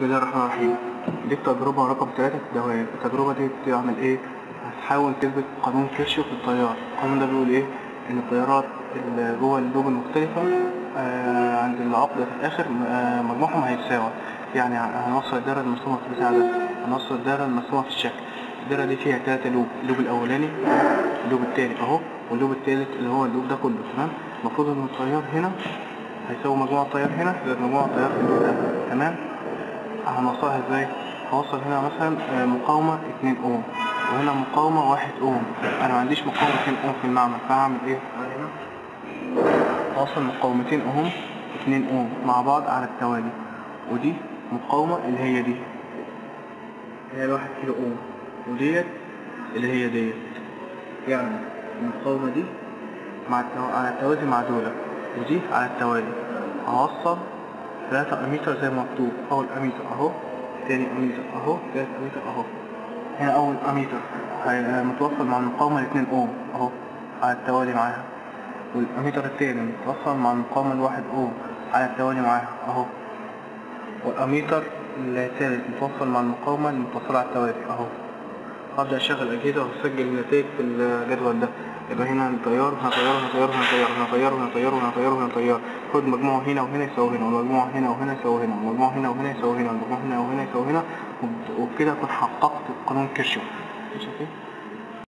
بسم الله الرحمن الرحيم دي التجربة رقم ثلاثة في الدوائر التجربة دي بتعمل ايه؟ هتحاول تثبت قانون كيرشوف للتيار القانون ده بيقول ايه؟ ان التيارات اللي جوه اللوب المختلفة آه عند العقدة في الآخر آه مجموعهم هيتساوى يعني هنوصل الدايرة المرسومة في البتاع ده هنوصل الدايرة المرسومة في الشكل الدايرة دي فيها تلاتة لوب اللوب الأولاني اللوب التاني أهو واللوب التالت اللي هو اللوب ده كله تمام المفروض إن التيار هنا هيساوي مجموع التيار هنا زائد مجموع التيار في اللوب ده تمام هنوصلها ازاي هوصل هنا مثلا آه، مقاومة 2 اوم وهنا مقاومة 1 اوم انا ما عنديش مقاومة 2 اوم في المعمل فهعمل ايه هنا هوصل مقاومتين اوم 2 اوم مع بعض على التوالي ودي مقاومة اللي هي دي هي الواحد كيلو اوم وديت اللي هي ديت يعني المقاومة دي مع التو... على التوازي مع دولة ودي على التوالي هوصل ثلاثة أميتر زي ما مكتوب أول أميتر أهو تاني أميتر أهو تالت أميتر أهو هنا أول أميتر هي- متوصل مع المقاومة الاتنين أوم أهو على التوالي معاها والأميتر التاني متوصل مع المقاومة الواحد أوم على التوالي معاها أهو والأميتر التالت متوصل مع المقاومة المتصلة على التوالي أهو هبدأ أشغل الأجهزة وأسجل النتائج في الجدول ده يبقى هنا التيار هنا تيار هنا تيار هنا تيار هنا تيار هنا تيار هنا تيار هنا تيار خد مجموعه هنا وهنا يساوي هنا والمجموعة هنا وهنا يساوي هنا والمجموعة هنا وهنا يساوي هنا والمجموعة هنا وهنا يساوي هنا وب- وبكده أكون حققت قانون كيرشوف ماشي كده؟